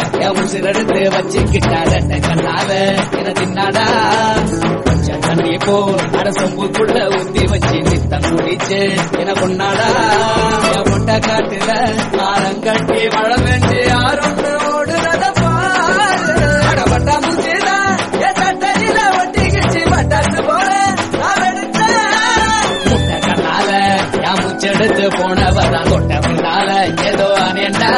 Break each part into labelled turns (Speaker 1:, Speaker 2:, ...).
Speaker 1: என் உசிரெடுத்து வச்சுக்கிட்டாட கண்ணால என தின்னாடா கொஞ்சம் தண்ணி போல் அட சொம்புக்குள்ள ஊத்தி வச்சு நித்தம் குடிச்சு என கொண்டாடா என் முட்டை காட்டுல ஆரங்கட்டி மழை பெஞ்சு ஆரொன்று ஓடுறத பாரு அட பட்டா முச்சிடா என் சட்டையில ஒட்டிக்கிச்சு பட்டாசு போல நான் எடுத்தேன் முட்டை கண்ணால என் முச்செடுத்து போனவதான் தொட்ட முன்னால ஏதோ அனேண்டா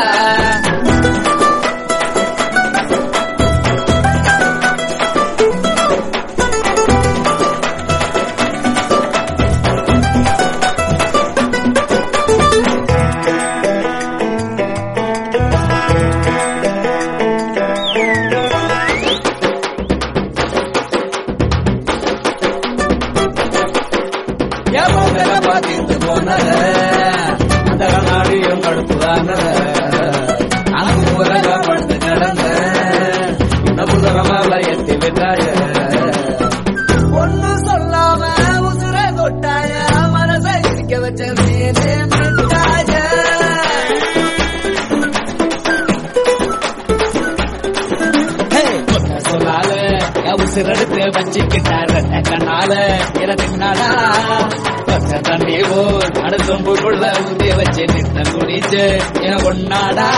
Speaker 1: என் மூக்கல பாத்திட்டு போனத அந்த கண்ணாடியும் கடுப்புதானத அங்கு உலக படுத்து கிடந்த இந்த புதரமால எத்தி விட்டாய ஒண்ணு சொல்லாம உசுர கொட்டாய மனசை சிரிக்க வச்ச மீனே மிட்டாய சொல்லால உசிரெடுத்து வச்சுக்கிட்டார கண்ணால இறந்துனாடா பச்சை தண்ணி போல் அடுத்தொம்புக்குள்ள ஊதி வச்சு நித்த குடிச்சு என ஒன்னாடா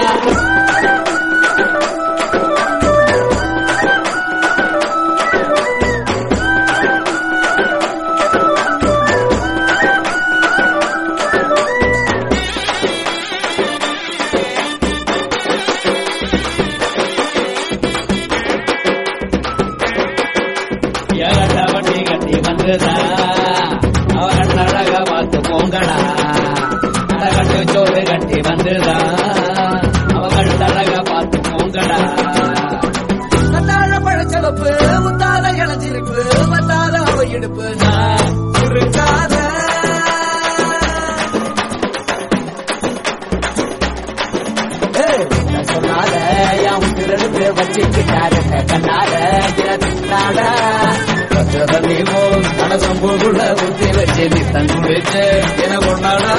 Speaker 1: ஏகட்ட வண்டி கட்டி வந்துதா அவன் அழக பார்த்து போங்கடா அழகட்டு சோறு கட்டி வந்துதா அவன் அழக பார்த்து போங்கடா கத்தாழ பழச்சலப்பு முத்தால இளஞ்சிருப்பு வந்தால அவ இடுப்பு நான் இருக்காத சொன்னால என் உயிரெடுத்து வச்சுக்கிட்டாரு கண்ணால இறந்தாட நீ போல் மனசம்பூக்குள்ள ஊத்தி வச்சு நீ தன் குடிச்சு என கொண்டாடா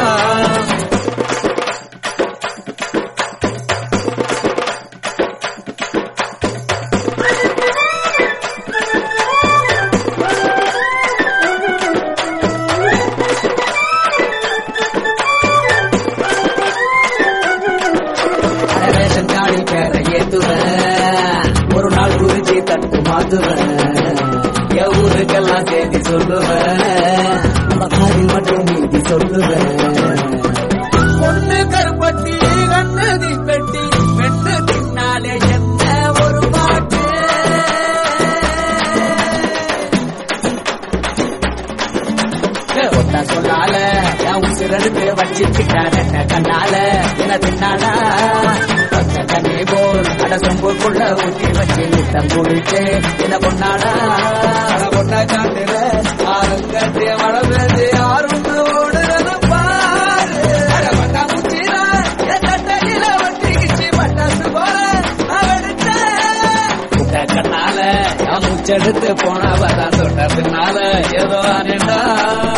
Speaker 1: ரேஷன் கார்டில் பேரை ஏத்துவேன் ஒரு நாள் குறிச்சி தட்டு மாத்துவேன் என் ஊருக்கெல்லாம் செய்தி சொல்லுவேன் நம்ம காரில் மட்டும் நீதி சொல்லுவேன் பொண்ணு கருப்பட்டி கண்ணு தீப்பெட்டி பெண்ணு பின்னாலே என்ன ஒரு பாட்டு ஒட்ட சொல்லால என் உசிரெடுத்து வச்சுக்கிட்டார கண்ணால என தின்னாடா பச்சை தண்ணி போல் அட சொம்புக்குள்ள ஊத்தி வச்சு நித்தம் குடிச்சு என்ன பொண்ணாடா அட பொண்ண காட்டுல ஆறுங்கட்டிய மழை பெஞ்சு ஆறுந்து ஓடுறது பாரு அட பட்டா முச்சிரா என் தட்டையில ஒட்டிக்கிச்சு பட்டாசு போல அவடுத்த கண்ணால என் முச்செடுத்து போனவதான் தொட்ட பின்னால ஏதோ அனேண்டா